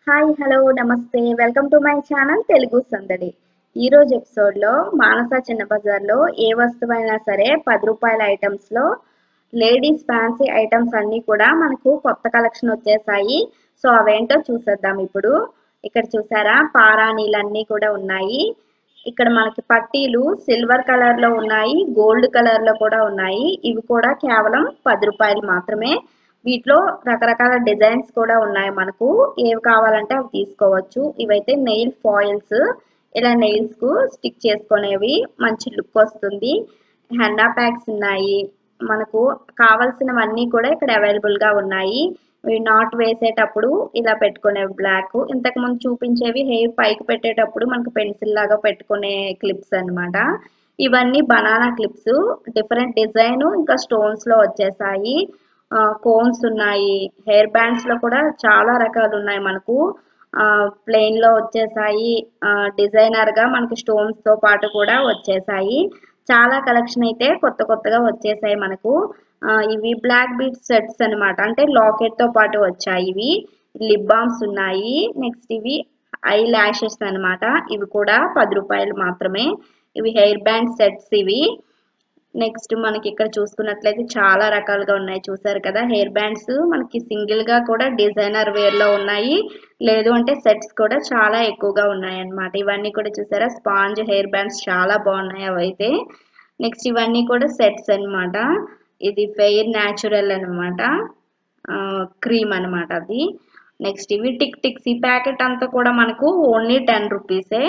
hi hello నమస్తే welcome to my channel Telugu Sandadi ఈ రోజు ఎపిసోడ్ లో మానస చిన్న బజార్ లో ఏ వస్తువైనా సరే పది రూపాయల ఐటమ్స్ లో లేడీస్ ఫ్యాన్సీ ఐటమ్స్ అన్ని కూడా మనకు కొత్త కలెక్షన్ వచ్చేసాయి సో అవేంటో చూసేద్దాం ఇప్పుడు ఇక్కడ చూసారా పారాణీలన్నీ కూడా ఉన్నాయి ఇక్కడ మనకి పట్టీలు సిల్వర్ కలర్ లో ఉన్నాయి గోల్డ్ కలర్ లో కూడా ఉన్నాయి ఇవి కూడా కేవలం పది రూపాయలు మాత్రమే వీటిలో రకరకాల డిజైన్స్ కూడా ఉన్నాయి మనకు ఏవి కావాలంటే అవి తీసుకోవచ్చు ఇవైతే నెయిల్ ఫాయిల్స్ ఇలా నెయిల్స్ కు స్టిక్ చేసుకునేవి మంచి లుక్ వస్తుంది హెన్నా ప్యాక్స్ ఉన్నాయి మనకు కావలసినవన్నీ కూడా ఇక్కడ అవైలబుల్ గా ఉన్నాయి ఇవి నాట్ వేసేటప్పుడు ఇలా పెట్టుకునేవి బ్లాక్ ఇంతకు ముందు చూపించేవి హెయిర్ పైకి పెట్టేటప్పుడు మనకు పెన్సిల్ లాగా పెట్టుకునే క్లిప్స్ అన్నమాట ఇవన్నీ బనానా క్లిప్స్ డిఫరెంట్ డిజైన్ ఇంకా స్టోన్స్ లో వచ్చేసాయి కోన్స్ ఉన్నాయి హెయిర్ బ్యాండ్స్ లో కూడా చాలా రకాలు ఉన్నాయి మనకు ప్లెయిన్ లో వచ్చేసాయి డిజైనర్ గా మనకి స్టోన్స్ తో పాటు కూడా వచ్చేసాయి చాలా కలెక్షన్ అయితే కొత్త కొత్తగా వచ్చేసాయి మనకు ఆ, ఇవి బ్లాక్ బీట్ సెట్స్ అన్నమాట అంటే లాకెట్ తో పాటు వచ్చాయి ఇవి లిప్ బామ్స్ ఉన్నాయి నెక్స్ట్ ఇవి ఐ ల్యాషెస్ అన్నమాట ఇవి కూడా పది రూపాయలు మాత్రమే ఇవి హెయిర్ బ్యాండ్ సెట్స్ ఇవి నెక్స్ట్ మనకి ఇక్కడ చూసుకున్నట్లయితే చాలా రకాలుగా ఉన్నాయి చూసారు కదా హెయిర్ బ్యాండ్స్ మనకి సింగిల్ గా కూడా డిజైనర్ వేర్ లో ఉన్నాయి లేదు అంటే సెట్స్ కూడా చాలా ఎక్కువగా ఉన్నాయి అన్నమాట ఇవన్నీ కూడా చూసారా స్పాంజ్ హెయిర్ బ్యాండ్స్ చాలా బాగున్నాయి అవైతే నెక్స్ట్ ఇవన్నీ కూడా సెట్స్ అన్నమాట ఇది ఫెయిర్ న్యాచురల్ అనమాట క్రీమ్ అన్నమాట అది నెక్స్ట్ ఇవి టిక్ టిక్స్ ఈ ప్యాకెట్ అంతా కూడా మనకు ఓన్లీ టెన్ రూపీసే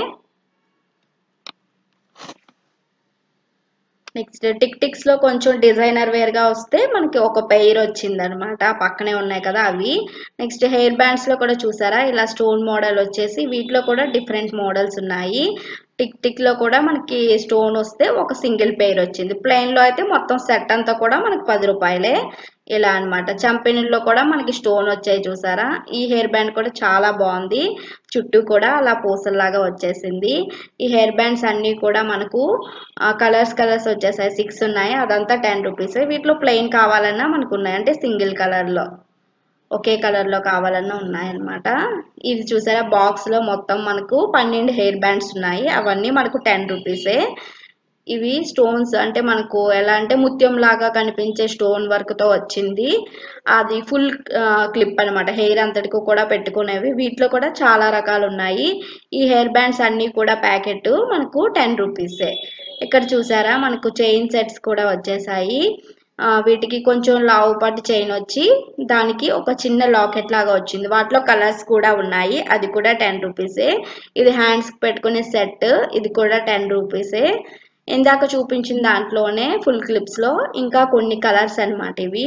నెక్స్ట్ టిక్ టిక్స్ లో కొంచెం డిజైనర్ వేర్ గా వస్తే మనకి ఒక పెయిర్ వచ్చింది అనమాట పక్కనే ఉన్నాయి కదా అవి నెక్స్ట్ హెయిర్ బ్యాండ్స్ లో కూడా చూసారా ఇలా స్టోన్ మోడల్ వచ్చేసి వీటిలో కూడా డిఫరెంట్ మోడల్స్ ఉన్నాయి టిక్ టిక్ లో కూడా మనకి స్టోన్ వస్తే ఒక సింగిల్ పెయిర్ వచ్చింది ప్లెయిన్ లో అయితే మొత్తం సెట్ అంతా కూడా మనకి పది రూపాయలే ఇలా అన్నమాట చంపెనీల్లో కూడా మనకి స్టోన్ వచ్చాయి చూసారా ఈ హెయిర్ బ్యాండ్ కూడా చాలా బాగుంది చుట్టూ కూడా అలా పూసల్లాగా వచ్చేసింది ఈ హెయిర్ బ్యాండ్స్ అన్ని కూడా మనకు కలర్స్ కలర్స్ వచ్చేసాయి సిక్స్ ఉన్నాయి అదంతా టెన్ రూపీస్ వీటిలో ప్లెయిన్ కావాలన్నా మనకు ఉన్నాయి అంటే సింగిల్ కలర్ లో ఒకే కలర్ లో కావాలన్నా ఉన్నాయన్నమాట ఇది చూసారా బాక్స్ లో మొత్తం మనకు పన్నెండు హెయిర్ బ్యాండ్స్ ఉన్నాయి అవన్నీ మనకు టెన్ రూపీసే ఇవి స్టోన్స్ అంటే మనకు ఎలా అంటే ముత్యం లాగా కనిపించే స్టోన్ వర్క్ తో వచ్చింది అది ఫుల్ క్లిప్ అన్నమాట హెయిర్ అంతటికి కూడా పెట్టుకునేవి వీటిలో కూడా చాలా రకాలు ఉన్నాయి ఈ హెయిర్ బ్యాండ్స్ అన్ని కూడా ప్యాకెట్ మనకు టెన్ రూపీసే ఇక్కడ చూసారా మనకు చైన్ సెట్స్ కూడా వచ్చేసాయి ఆ, వీటికి కొంచెం లావుపాటి చైన్ వచ్చి దానికి ఒక చిన్న లాకెట్ లాగా వచ్చింది వాటిలో కలర్స్ కూడా ఉన్నాయి అది కూడా టెన్ రూపీసే ఇది హ్యాండ్స్ పెట్టుకునే సెట్ ఇది కూడా టెన్ రూపీసే ఇందాక చూపించిన దాంట్లోనే ఫుల్ క్లిప్స్ లో ఇంకా కొన్ని కలర్స్ అన్నమాట ఇవి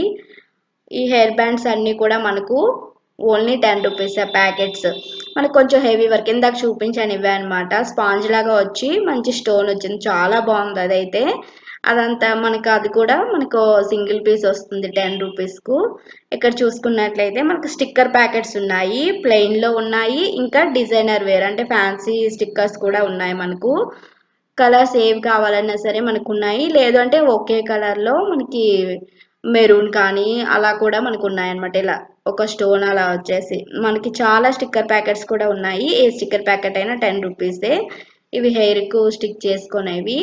ఈ హెయిర్ బ్యాండ్స్ అన్ని కూడా మనకు ఓన్లీ టెన్ రూపీస్ ప్యాకెట్స్ మనకు కొంచెం హెవీ వర్క్ ఇందాక చూపించాను ఇవే అనమాట స్పాంజ్ లాగా వచ్చి మంచి స్టోన్ వచ్చింది చాలా బాగుంది అదైతే అదంతా మనకు అది కూడా మనకు సింగిల్ పీస్ వస్తుంది టెన్ రూపీస్ కు ఇక్కడ చూసుకున్నట్లయితే మనకు స్టిక్కర్ ప్యాకెట్స్ ఉన్నాయి ప్లెయిన్ లో ఉన్నాయి ఇంకా డిజైనర్ వేర్ అంటే ఫ్యాన్సీ స్టిక్కర్స్ కూడా ఉన్నాయి మనకు కలర్స్ ఏవి కావాలన్నా సరే మనకు ఉన్నాయి లేదు అంటే ఒకే కలర్ లో మనకి మెరూన్ కానీ అలా కూడా మనకు ఉన్నాయన్నమాట ఇలా ఒక స్టోన్ అలా వచ్చేసి మనకి చాలా స్టిక్కర్ ప్యాకెట్స్ కూడా ఉన్నాయి ఏ స్టిక్కర్ ప్యాకెట్ అయినా టెన్ రూపీసే ఇవి హెయిర్ కు స్టిక్ చేసుకునేవి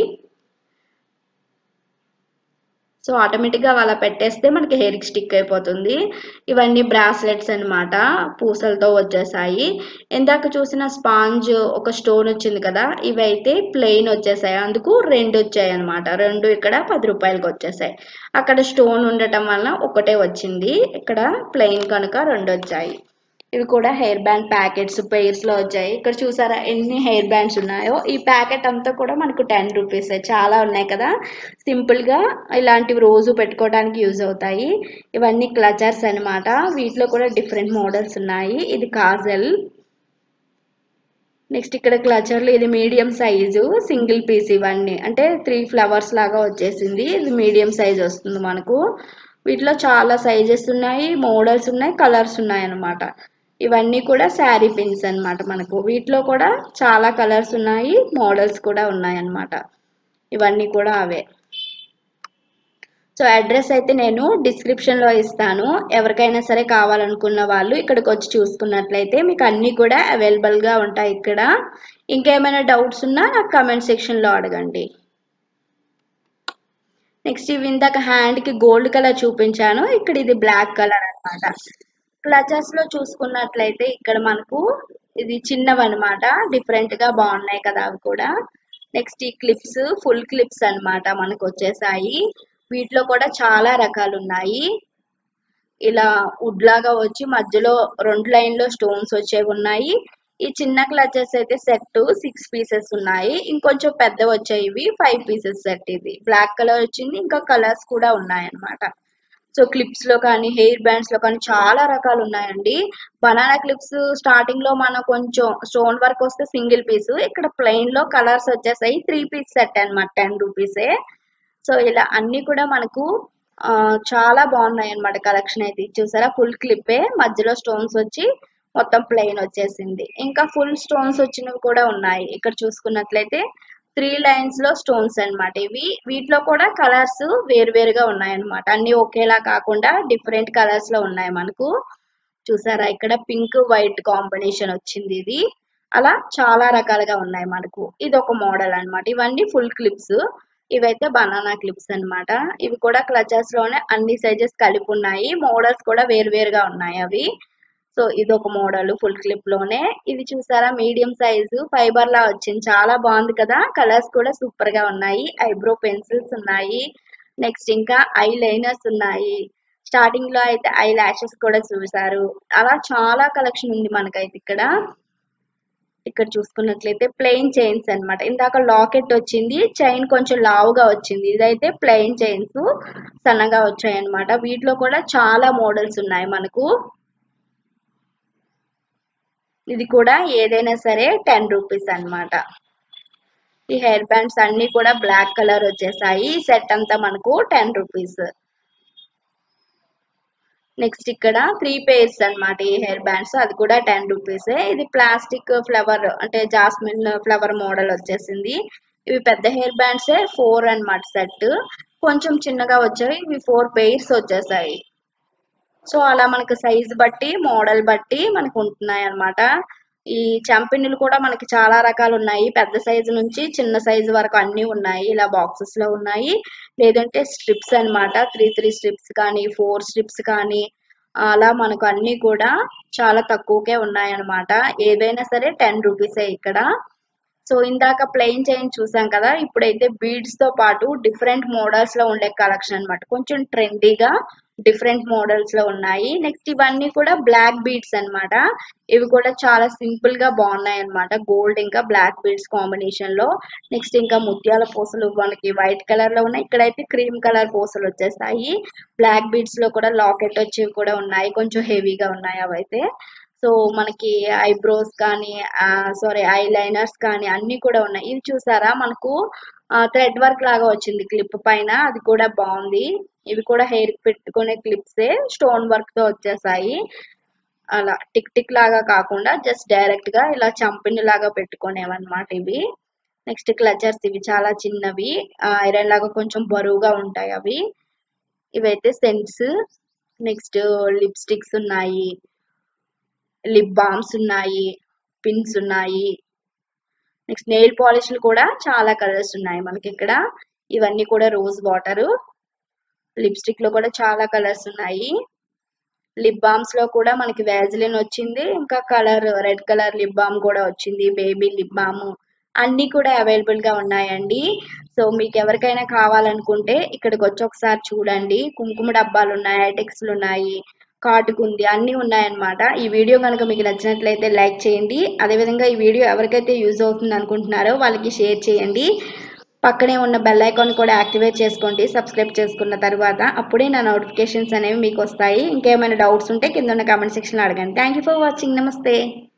సో ఆటోమేటిక్ గా అలా పెట్టేస్తే మనకి హెయిర్ కి స్టిక్ అయిపోతుంది ఇవన్నీ బ్రాస్లెట్స్ అన్నమాట పూసలతో వచ్చేసాయి ఇందాక చూసిన స్పాంజ్ ఒక స్టోన్ వచ్చింది కదా ఇవైతే ప్లెయిన్ వచ్చేసాయి అందుకు రెండు వచ్చాయి అన్నమాట రెండు ఇక్కడ పది రూపాయలకి వచ్చేసాయి అక్కడ స్టోన్ ఉండటం వల్ల ఒకటే వచ్చింది ఇక్కడ ప్లెయిన్ కనుక రెండు వచ్చాయి ఇవి కూడా హెయిర్ బ్యాండ్ ప్యాకెట్స్ పెయిర్స్ లో వచ్చాయి ఇక్కడ చూసారా ఎన్ని హెయిర్ బ్యాండ్స్ ఉన్నాయో ఈ ప్యాకెట్ అంతా కూడా మనకు టెన్ రూపీస్ చాలా ఉన్నాయి కదా సింపుల్ గా ఇలాంటివి రోజు పెట్టుకోవడానికి యూజ్ అవుతాయి ఇవన్నీ క్లచర్స్ అన్నమాట వీటిలో కూడా డిఫరెంట్ మోడల్స్ ఉన్నాయి ఇది కాజల్ నెక్స్ట్ ఇక్కడ క్లచర్లు ఇది మీడియం సైజు సింగిల్ పీస్ ఇవన్నీ అంటే త్రీ ఫ్లవర్స్ లాగా వచ్చేసింది ఇది మీడియం సైజ్ వస్తుంది మనకు వీటిలో చాలా సైజెస్ ఉన్నాయి మోడల్స్ ఉన్నాయి కలర్స్ ఉన్నాయి అన్నమాట ఇవన్నీ కూడా శారీ పిన్స్ అన్నమాట మనకు వీటిలో కూడా చాలా కలర్స్ ఉన్నాయి మోడల్స్ కూడా ఉన్నాయి అన్నమాట ఇవన్నీ కూడా అవే సో అడ్రస్ అయితే నేను డిస్క్రిప్షన్లో ఇస్తాను ఎవరికైనా సరే కావాలనుకున్న వాళ్ళు ఇక్కడికి వచ్చి చూసుకున్నట్లయితే మీకు అన్నీ కూడా అవైలబుల్గా ఉంటాయి ఇక్కడ ఇంకేమైనా డౌట్స్ ఉన్నా నాకు కమెంట్ సెక్షన్లో అడగండి నెక్స్ట్ ఇవి ఇందాక హ్యాండ్కి గోల్డ్ కలర్ చూపించాను ఇక్కడ ఇది బ్లాక్ కలర్ అనమాట క్లచెస్ లో చూసుకున్నట్లయితే ఇక్కడ మనకు ఇది చిన్నవి అనమాట డిఫరెంట్ గా బాగున్నాయి కదా అవి కూడా నెక్స్ట్ ఈ క్లిప్స్ ఫుల్ క్లిప్స్ అన్నమాట మనకు వచ్చేసాయి వీటిలో కూడా చాలా రకాలు ఉన్నాయి ఇలా వుడ్ లాగా వచ్చి మధ్యలో రెండు లైన్ లో స్టోన్స్ వచ్చేవి ఉన్నాయి ఈ చిన్న క్లచెస్ అయితే సెట్ సిక్స్ పీసెస్ ఉన్నాయి ఇంకొంచెం పెద్ద వచ్చాయి ఇవి ఫైవ్ పీసెస్ సెట్ ఇది బ్లాక్ కలర్ వచ్చింది ఇంకా కలర్స్ కూడా ఉన్నాయి అన్నమాట సో క్లిప్స్ లో కానీ హెయిర్ బ్యాండ్స్ లో కానీ చాలా రకాలు ఉన్నాయండి బనానా క్లిప్స్ స్టార్టింగ్ లో మనం కొంచెం స్టోన్ వర్క్ వస్తే సింగిల్ పీస్ ఇక్కడ ప్లెయిన్ లో కలర్స్ వచ్చేసాయి త్రీ పీస్ సెట్ అన్నమాట టెన్ రూపీసే సో ఇలా అన్ని కూడా మనకు ఆ, చాలా బాగున్నాయి అన్నమాట కలెక్షన్ అయితే ఇది చూసారా ఫుల్ క్లిప్పే మధ్యలో స్టోన్స్ వచ్చి మొత్తం ప్లెయిన్ వచ్చేసింది ఇంకా ఫుల్ స్టోన్స్ వచ్చినవి కూడా ఉన్నాయి ఇక్కడ చూసుకున్నట్లయితే త్రీ లైన్స్ లో స్టోన్స్ అన్నమాట ఇవి వీటిలో కూడా కలర్స్ వేరువేరుగా ఉన్నాయి అన్నమాట అన్ని ఒకేలా కాకుండా డిఫరెంట్ కలర్స్ లో ఉన్నాయి మనకు చూసారా ఇక్కడ పింక్ వైట్ కాంబినేషన్ వచ్చింది ఇది అలా చాలా రకాలుగా ఉన్నాయి మనకు ఇది ఒక మోడల్ అన్నమాట ఇవన్నీ ఫుల్ క్లిప్స్ ఇవైతే బనానా క్లిప్స్ అన్నమాట ఇవి కూడా క్లచెస్ లోనే అన్ని సైజెస్ కలిపి ఉన్నాయి మోడల్స్ కూడా వేరువేరుగా ఉన్నాయి అవి సో ఇది ఒక మోడల్ ఫుల్ క్లిప్ లోనే ఇది చూసారా మీడియం సైజు ఫైబర్ లా వచ్చింది చాలా బాగుంది కదా కలర్స్ కూడా సూపర్ గా ఉన్నాయి ఐబ్రో పెన్సిల్స్ ఉన్నాయి నెక్స్ట్ ఇంకా ఐ లైనర్స్ ఉన్నాయి స్టార్టింగ్ లో అయితే ఐ లాషెస్ కూడా చూసారు అలా చాలా కలెక్షన్ ఉంది మనకైతే ఇక్కడ ఇక్కడ చూసుకున్నట్లయితే ప్లెయిన్ చైన్స్ అన్నమాట ఇందాక లాకెట్ వచ్చింది చైన్ కొంచెం లావుగా వచ్చింది ఇదైతే ప్లెయిన్ చైన్స్ సన్నగా వచ్చాయి అన్నమాట వీటిలో కూడా చాలా మోడల్స్ ఉన్నాయి మనకు ఇది కూడా ఏదైనా సరే టెన్ రూపీస్ అన్నమాట ఈ హెయిర్ బ్యాండ్స్ అన్ని కూడా బ్లాక్ కలర్ వచ్చేసాయి సెట్ అంతా మనకు టెన్ రూపీస్ నెక్స్ట్ ఇక్కడ త్రీ పేర్స్ అన్నమాట ఈ హెయిర్ బ్యాండ్స్ అది కూడా టెన్ రూపీసే ఇది ప్లాస్టిక్ ఫ్లవర్ అంటే జాస్మిన్ ఫ్లవర్ మోడల్ వచ్చేసింది ఇవి పెద్ద హెయిర్ బ్యాండ్సే ఫోర్ అన్నమాట సెట్ కొంచెం చిన్నగా వచ్చాయి ఇవి ఫోర్ పెయిర్స్ వచ్చేసాయి సో అలా మనకి సైజ్ బట్టి మోడల్ బట్టి మనకు ఉంటున్నాయి అన్నమాట ఈ చంపిన్నులు కూడా మనకి చాలా రకాలు ఉన్నాయి పెద్ద సైజు నుంచి చిన్న సైజు వరకు అన్ని ఉన్నాయి ఇలా బాక్సెస్ లో ఉన్నాయి లేదంటే స్ట్రిప్స్ అన్నమాట త్రీ త్రీ స్ట్రిప్స్ కానీ ఫోర్ స్ట్రిప్స్ కానీ అలా మనకు అన్ని కూడా చాలా తక్కువకే ఉన్నాయి అన్నమాట ఏదైనా సరే టెన్ రూపీసే ఇక్కడ సో ఇందాక ప్లెయిన్ చైన్ చూసాం కదా ఇప్పుడైతే బీడ్స్ తో పాటు డిఫరెంట్ మోడల్స్ లో ఉండే కలెక్షన్ అన్నమాట కొంచెం ట్రెండీగా డిఫరెంట్ మోడల్స్ లో ఉన్నాయి నెక్స్ట్ ఇవన్నీ కూడా బ్లాక్ బీడ్స్ అన్నమాట ఇవి కూడా చాలా సింపుల్ గా బాగున్నాయి అన్నమాట గోల్డ్ ఇంకా బ్లాక్ బీడ్స్ కాంబినేషన్ లో నెక్స్ట్ ఇంకా ముత్యాల పూసలు మనకి వైట్ కలర్ లో ఉన్నాయి ఇక్కడైతే క్రీమ్ కలర్ పూసలు వచ్చేస్తాయి బ్లాక్ బీడ్స్ లో కూడా లాకెట్ వచ్చేవి కూడా ఉన్నాయి కొంచెం హెవీగా ఉన్నాయి అవైతే సో మనకి ఐబ్రోస్ కానీ సారీ ఐ లైనర్స్ కానీ అన్ని కూడా ఉన్నాయి ఇది చూసారా మనకు థ్రెడ్ వర్క్ లాగా వచ్చింది క్లిప్ పైన అది కూడా బాగుంది ఇవి కూడా హెయిర్ పెట్టుకునే క్లిప్సే స్టోన్ వర్క్ తో వచ్చేసాయి అలా టిక్ టిక్ లాగా కాకుండా జస్ట్ డైరెక్ట్ గా ఇలా చంపిని లాగా పెట్టుకునేవన్నమాట ఇవి నెక్స్ట్ క్లచర్స్ ఇవి చాలా చిన్నవి ఐరన్ లాగా కొంచెం బరువుగా ఉంటాయి అవి ఇవైతే సెంట్స్ నెక్స్ట్ లిప్స్టిక్స్ ఉన్నాయి లిప్ బామ్స్ ఉన్నాయి పిన్స్ ఉన్నాయి నెక్స్ట్ నెయిల్ పాలిష్లు కూడా చాలా కలర్స్ ఉన్నాయి మనకి ఇక్కడ ఇవన్నీ కూడా రోజ్ వాటర్ లిప్స్టిక్ లో కూడా చాలా కలర్స్ ఉన్నాయి లిప్ బామ్స్ లో కూడా మనకి వ్యాజిలిన్ వచ్చింది ఇంకా colour red colour lip balm కూడా వచ్చింది బేబీ లిప్ బామ్ అన్ని కూడా అవైలబుల్ గా ఉన్నాయండి సో మీకు ఎవరికైనా కావాలనుకుంటే ఇక్కడికి వచ్చి ఒకసారి చూడండి కుంకుమ డబ్బాలు ఉన్నాయి ఐటెక్స్లు ఉన్నాయి కాటుకు ఉంది అన్నీ ఉన్నాయన్నమాట ఈ వీడియో కనుక మీకు నచ్చినట్లయితే లైక్ చేయండి అదేవిధంగా ఈ వీడియో ఎవరికైతే యూజ్ అవుతుంది అనుకుంటున్నారో వాళ్ళకి షేర్ చేయండి పక్కనే ఉన్న బెల్ ఐకాన్ కూడా యాక్టివేట్ చేసుకోండి సబ్స్క్రైబ్ చేసుకున్న తర్వాత అప్పుడే నా నోటిఫికేషన్స్ అనేవి మీకు వస్తాయి ఇంకేమైనా డౌట్స్ ఉంటే కింద ఉన్న కామెంట్ సెక్షన్లో అడగండి థ్యాంక్ యూ ఫర్ వాచింగ్ నమస్తే